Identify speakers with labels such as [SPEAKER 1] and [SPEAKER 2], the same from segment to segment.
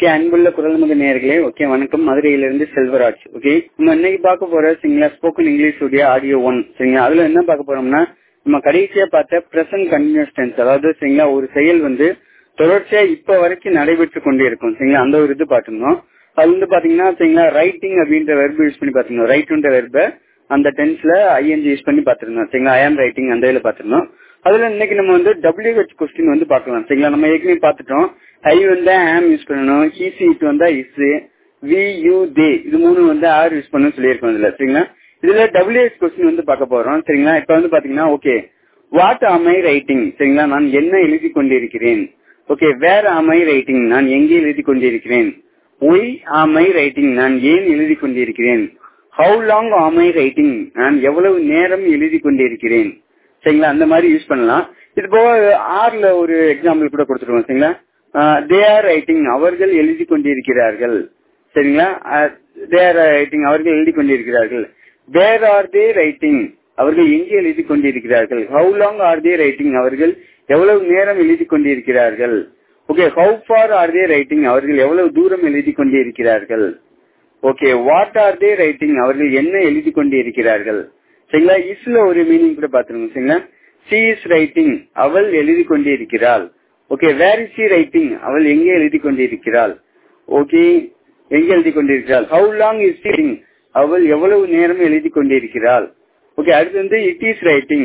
[SPEAKER 1] okay அன்புள்ள குரல் முக நேர்களே ஓகே வணக்கம் மதுரையிலிருந்து செல்வராஜ் ஓகே நம்ம இன்னைக்கு பார்க்க போற சரிங்களா ஸ்போக்கன் இங்கிலீஷ் உடைய ஆடியோ ஒன் சரிங்களா அதுல என்ன பார்க்க போறோம்னா நம்ம கடைசியா பார்த்த பிரசன்ட் கண்டினியூஸ் டென்ஸ் அதாவது சரிங்களா ஒரு செயல் வந்து தொடர்ச்சியா இப்ப வரைக்கும் நடைபெற்று கொண்டே இருக்கும் சரிங்களா அந்த ஒரு இது பார்த்திருந்தோம் அது வந்து பாத்தீங்கன்னா சரிங்களா ரைட்டிங் அப்படின்ற வெர்பு யூஸ் பண்ணி பாத்திருந்தோம் ரைட்ன்ற வெர்ப அந்த டென்ஸ்ல ஐஎன்ஜி யூஸ் பண்ணி பாத்திருந்தோம் சரிங்களா ஐ ஆம் ரைட்டிங் அந்த இதுல பாத்திருந்தோம் அதுல இன்னைக்கு நம்ம வந்து டபிள்யூஹெச் கொஸ்டின் வந்து பார்க்கலாம் சரிங்களா நம்ம ஏற்கனவே பார்த்துட்டோம் ஐ வந்தா ஆம் யூஸ் பண்ணணும் ஹீசி இட் வந்தா இஸ் வி யூ தே இது மூணு வந்து ஆர் யூஸ் பண்ணணும் சொல்லியிருக்கோம் இதுல சரிங்களா இதுல டபிள்யூஹெச் கொஸ்டின் வந்து பார்க்க போறோம் சரிங்களா இப்ப வந்து பாத்தீங்கன்னா ஓகே வாட் ஆம் ஐ ரைட்டிங் சரிங்களா நான் என்ன எழுதி கொண்டிருக்கிறேன் ஓகே வேர் ஆம் ஐ ரைட்டிங் நான் எங்கே எழுதி கொண்டிருக்கிறேன் ஒய் ஆம் ஐ ரைட்டிங் நான் ஏன் எழுதி கொண்டிருக்கிறேன் ஹவு லாங் ஆம் ஐ ரைட்டிங் நான் எவ்வளவு நேரம் எழுதி கொண்டிருக்கிறேன் சரிங்களா அந்த மாதிரி யூஸ் பண்ணலாம் இது போக ஆர்ல ஒரு எக்ஸாம்பிள் கூட கொடுத்துருவோம் சரிங்களா தே ஆர் ரைட்டிங் அவர்கள் எழுதி கொண்டிருக்கிறார்கள் சரிங்களா தே ஆர் ரைட்டிங் அவர்கள் எழுதி கொண்டிருக்கிறார்கள் வேர் ஆர் தே ரைட்டிங் அவர்கள் எங்கே எழுதி கொண்டிருக்கிறார்கள் how long are they writing அவர்கள் எவ்வளவு நேரம் எழுதி கொண்டிருக்கிறார்கள் okay how far are they writing அவர்கள் எவ்வளவு தூரம் எழுதி கொண்டிருக்கிறார்கள் okay what are they writing அவர்கள் என்ன எழுதி கொண்டிருக்கிறார்கள் சரிங்களா இஸ்ல ஒரு மீனிங் கூட பாத்துருங்க சரிங்களா சி இஸ் ரைட்டிங் அவள் எழுதி கொண்டிருக்கிறாள் okay where is she writing அவள் எங்கே எழுதி கொண்டிருக்கிறாள் ஓகே எங்கே எழுதி கொண்டிருக்கிறாள் ஹவு லாங் இஸ் ரைட்டிங் அவள் எவ்வளவு நேரம் எழுதி கொண்டிருக்கிறாள் ஓகே அடுத்து வந்து it is writing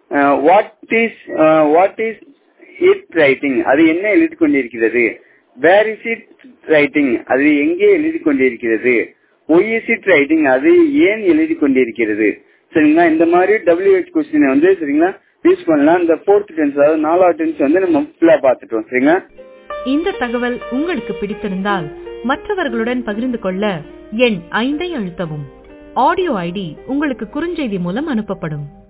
[SPEAKER 1] what is what is it writing அது என்ன எழுதி கொண்டிருக்கிறது வேர் இஸ் இட் ரைட்டிங் அது எங்கே எழுதி கொண்டிருக்கிறது ஒய் இஸ் இட் ரைட்டிங் அது ஏன் எழுதி கொண்டிருக்கிறது சரிங்களா இந்த மாதிரி டபிள்யூஹெச் கொஸ்டின் வந்து சரிங்களா யூஸ் பண்ணலாம் இந்த ஃபோர்த் டென்ஸ் அதாவது நாலாவது டென்ஸ் வந்து நம்ம ஃபுல்லா பாத்துட்டோம் சரிங்களா
[SPEAKER 2] இந்த தகவல் உங்களுக்கு பிடித்திருந்தால் மற்றவர்களுடன் பகிர்ந்து கொள்ள எண் ஐந்தை அழுத்தவும் ஆடியோ ஐடி உங்களுக்கு குறுஞ்செய்தி மூலம் அனுப்பப்படும்